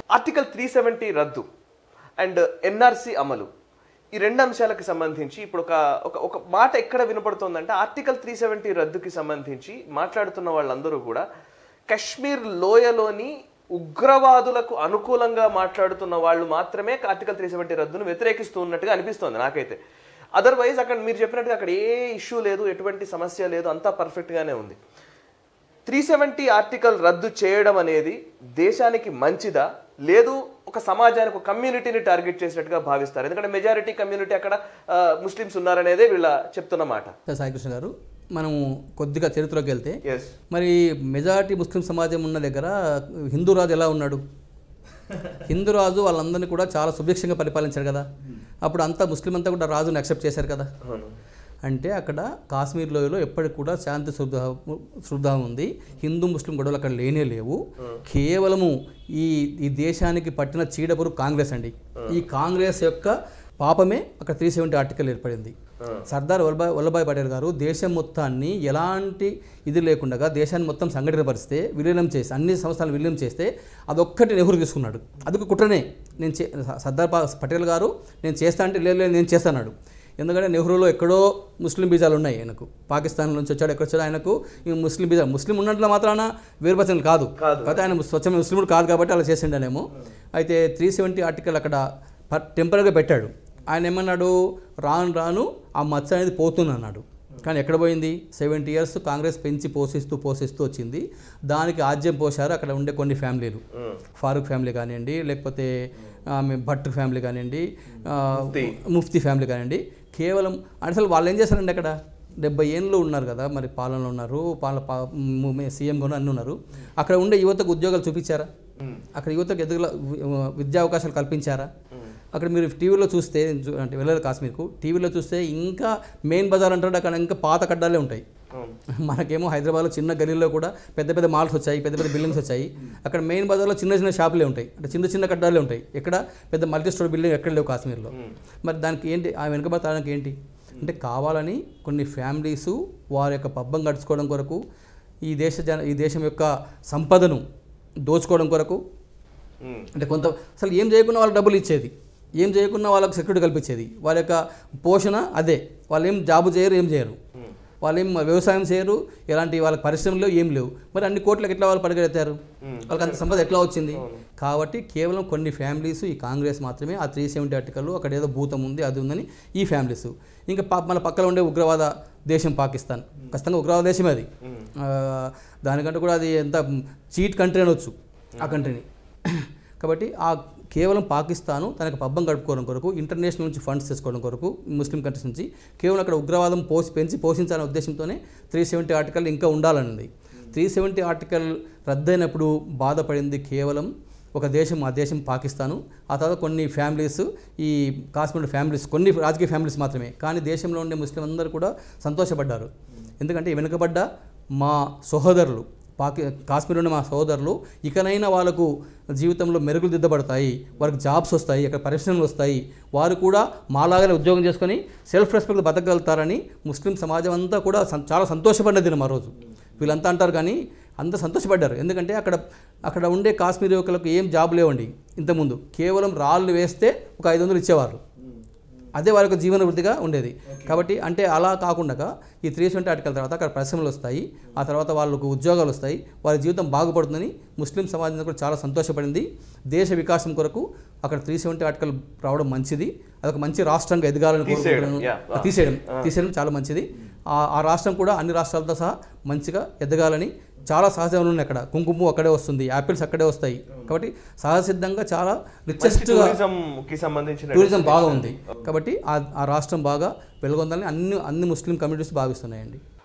Article three seventy రద్దు and NRC అమలు ఈ రెండు అంశాలకు సంబంధించి ఇప్పుడు ఒక ఒక ఒక మాట ఎక్కడ వినపడుతోందంటే ఆర్టికల్ త్రీ సెవెంటీ రద్దుకి సంబంధించి మాట్లాడుతున్న వాళ్ళందరూ కూడా కశ్మీర్ లోయలోని ఉగ్రవాదులకు అనుకూలంగా మాట్లాడుతున్న వాళ్ళు మాత్రమే ఆర్టికల్ త్రీ సెవెంటీ రద్దును వ్యతిరేకిస్తూ ఉన్నట్టుగా అనిపిస్తోంది నాకైతే అదర్వైజ్ అక్కడ మీరు చెప్పినట్టుగా అక్కడ ఏ ఇష్యూ లేదు ఎటువంటి సమస్య లేదు అంతా perfect గానే ఉంది త్రీ సెవెంటీ ఆర్టికల్ రద్దు చేయడం అనేది దేశానికి మంచిదా లేదు ఒక సమాజానికి ఒక కమ్యూనిటీని టార్గెట్ చేసినట్టుగా భావిస్తారు ఎందుకంటే మెజారిటీ కమ్యూనిటీ అక్కడ ముస్లిమ్స్ ఉన్నారనేదే వీళ్ళ చెప్తున్న మాట సాయికృష్ణ గారు మనం కొద్దిగా చరిత్రలోకి వెళ్తే ఎస్ మరి మెజారిటీ ముస్లిం సమాజం ఉన్న దగ్గర హిందూ రాజు ఎలా ఉన్నాడు హిందూ రాజు వాళ్ళందరినీ కూడా చాలా సుభిక్షంగా పరిపాలించారు కదా అప్పుడు అంతా ముస్లిం అంతా కూడా రాజుని యాక్సెప్ట్ చేశారు కదా అవును అంటే అక్కడ కాశ్మీర్ లోయలో ఎప్పటికి కూడా శాంతి శుద్ధ శుద్ధ ఉంది హిందూ ముస్లిం గొడవలు అక్కడ లేనే లేవు కేవలము ఈ ఈ దేశానికి పట్టిన చీడపురు కాంగ్రెస్ అండి ఈ కాంగ్రెస్ యొక్క పాపమే అక్కడ త్రీ సెవెంటీ ఆర్టికల్ ఏర్పడింది సర్దార్ వల్లభాయ్ వల్లభాయ్ పటేల్ గారు దేశం మొత్తాన్ని ఎలాంటి ఇది లేకుండా దేశాన్ని మొత్తం సంఘటనపరిస్తే విలీనం చేసి అన్ని సంస్థలు విలీనం చేస్తే అదొక్కటి నెహ్రూ తీసుకున్నాడు అది ఒక కుట్రనే నేను చే సర్దార్ పా- పటేల్ గారు నేను చేస్తా అంటే లేదు లేదు, నేను చేస్తాడు ఎందుకంటే నెహ్రూలో ఎక్కడో ముస్లిం బీజాలు ఉన్నాయి ఆయనకు పాకిస్తాన్ నుంచి వచ్చాడు ఎక్కడ వచ్చాడు ఆయనకు ఈ ముస్లిం బీజాలు ముస్లిం ఉన్నట్లు మాత్రాన వేరుపరచడం కాదు కాదు. కాకపోతే ఆయన స్వచ్ఛమైన ముస్లిముడు కాదు కాబట్టి అలా చేసిండనేమో అయితే త్రీ సెవెంటీ ఆర్టికల్ అక్కడ టెంపరీగా పెట్టాడు ఆయన ఏమన్నాడు రాను రాను ఆ మచ్చ అనేది పోతుంది అన్నాడు కానీ ఎక్కడ పోయింది సెవెంటీ ఇయర్స్ కాంగ్రెస్ పెంచి పోషిస్తూ పోషిస్తూ వచ్చింది దానికి ఆజ్యం పోశారు అక్కడ ఉండే కొన్ని ఫ్యామిలీలు ఫారూక్ ఫ్యామిలీ కానివ్వండి లేకపోతే ఆమె భట్ ఫ్యామిలీ కానివ్వండి ఆ, ముఫ్తీ ఫ్యామిలీ కానివ్వండి కేవలం అసలు వాళ్ళు ఏం చేస్తారండి అక్కడ డెబ్బై ఏళ్ళు ఉన్నారు కదా మరి పాలనలో ఉన్నారు పాలన పా సీఎంగా ఉన్నారు అన్నీ ఉన్నారు అక్కడ ఉండే యువతకు ఉద్యోగాలు చూపించారా అక్కడ యువతకు ఎదుగుల విద్యా అవకాశాలు కల్పించారా అక్కడ మీరు టీవీలో చూస్తే చూ- అంటే వెళ్ళలేదు కాశ్మీర్కు టీవీలో చూస్తే ఇంకా మెయిన్ బజార్ అంటాడు అక్కడ ఇంకా పాత కడ్డాలే ఉంటాయి మనకేమో హైదరాబాద్లో చిన్న గలీల్లో కూడా పెద్ద పెద్ద మాల్స్ వచ్చాయి పెద్ద పెద్ద బిల్డింగ్స్ వచ్చాయి అక్కడ మెయిన్ బజార్లో చిన్న చిన్న షాపులే ఉంటాయి అంటే చిన్న చిన్న కడ్డాలే ఉంటాయి ఎక్కడ పెద్ద మల్టీ స్టోర్ బిల్డింగ్ ఎక్కడ లేవు కాశ్మీర్లో మరి దానికి ఏంటి ఆ వెనుకబడతానికి ఏంటి అంటే కావాలని కొన్ని ఫ్యామిలీస్ వారి యొక్క పబ్బం గడుచుకోవడం కొరకు ఈ దేశ జన ఈ దేశం యొక్క సంపదను దోచుకోవడం కొరకు అంటే కొంత అసలు ఏం చేయకుండా వాళ్ళకి డబ్బులు ఇచ్చేది ఏం చేయకుండా వాళ్ళకి సెక్యూరిటీ కల్పించేది వాళ్ళ యొక్క పోషణ అదే వాళ్ళు ఏం జాబు చేయరు ఏం చేయరు వాళ్ళు ఏం వ్యవసాయం చేయరు ఎలాంటి వాళ్ళ పరిశ్రమలు ఏం లేవు మరి అన్ని కోట్లకు ఎట్లా వాళ్ళు పడగెత్తారు వాళ్ళకి అంత సంపద ఎట్లా వచ్చింది కాబట్టి కేవలం కొన్ని ఫ్యామిలీస్ ఈ కాంగ్రెస్ మాత్రమే ఆ త్రీ సెవెంటీ ఆర్టికల్ అక్కడ ఏదో భూతం ఉంది అది ఉందని ఈ ఫ్యామిలీస్ ఇంకా పా- మన పక్కన ఉండే ఉగ్రవాద దేశం పాకిస్తాన్ ఖచ్చితంగా ఉగ్రవాద దేశమే అది ఆ, దానికంటే కూడా అది ఎంత చీట్ కంట్రీ అనొచ్చు ఆ కంట్రీని కాబట్టి ఆ కేవలం పాకిస్తాను తనకు పబ్బం గడుపుకోవడం కొరకు ఇంటర్నేషనల్ నుంచి ఫండ్స్ తీసుకోవడం కొరకు ముస్లిం కంట్రీస్ నుంచి కేవలం అక్కడ ఉగ్రవాదం పోసి పెంచి పోషించాలనే ఉద్దేశంతోనే త్రీ సెవెంటీ ఆర్టికల్ ఇంకా ఉండాలన్నది త్రీ సెవెంటీ ఆర్టికల్ రద్దయినప్పుడు బాధపడింది కేవలం ఒక దేశం ఆ దేశం పాకిస్తాను ఆ తర్వాత కొన్ని ఫ్యామిలీస్ ఈ కాశ్మీర్ ఫ్యామిలీస్ కొన్ని రాజకీయ ఫ్యామిలీస్ మాత్రమే కానీ దేశంలో ఉండే ముస్లిం అందరూ కూడా సంతోషపడ్డారు ఎందుకంటే ఈ వెనుకబడ్డ మా సహోదరులు పాకి కాశ్మీర్ ఉన్న మా సోదరులు ఇకనైనా వాళ్ళకు జీవితంలో మెరుగులు దిద్దబడతాయి వారికి జాబ్స్ వస్తాయి అక్కడ పరిశ్రమలు వస్తాయి వారు కూడా మాలాగానే ఉద్యోగం చేసుకొని సెల్ఫ్ రెస్పెక్ట్ బతకగలుగుతారని ముస్లిం సమాజం అంతా కూడా సం- చాలా సంతోషపడిన దినం ఆ రోజు వీళ్ళంతా అంటారు కానీ అంత సంతోషపడ్డారు ఎందుకంటే అక్కడ అక్కడ ఉండే కాశ్మీర్ యువకులకు ఏం జాబ్ లేవండి ఇంతకుముందు కేవలం రాళ్ళు వేస్తే ఒక ఐదు వందలు ఇచ్చేవారు అదే వారి యొక్క జీవన వృద్ధిగా ఉండేది కాబట్టి అంటే అలా కాకుండా ఈ త్రీ సెవెంటీ ఆర్టికల్ తర్వాత అక్కడ పరిశ్రమలు వస్తాయి ఆ తర్వాత వాళ్ళకు ఉద్యోగాలు వస్తాయి వారి జీవితం బాగుపడుతుందని ముస్లిం సమాజం కూడా చాలా సంతోషపడింది దేశ వికాసం కొరకు అక్కడ త్రీ సెవెంటీ ఆర్టికల్ రావడం మంచిది అదొక మంచి రాష్ట్రంగా ఎదగాలని తీసేయడం, కోరుకుంటున్నాను yeah. తీసేయడం తీసేయడం చాలా మంచిది ఆ ఆ రాష్ట్రం కూడా అన్ని రాష్ట్రాలతో సహా మంచిగా ఎదగాలని చాలా సహజంగా ఉన్నాయి అక్కడ కుంకుమ అక్కడే వస్తుంది యాపిల్స్ అక్కడే వస్తాయి కాబట్టి సహజసిద్ధంగా చాలా రిచెస్ట్గా టూరిజం కి సంబంధించిన టూరిజం బాగా ఉంది కాబట్టి ఆ ఆ రాష్ట్రం బాగా వెలుగొందాలని అన్ని అన్ని ముస్లిం కమ్యూనిటీస్ భావిస్తున్నాయండి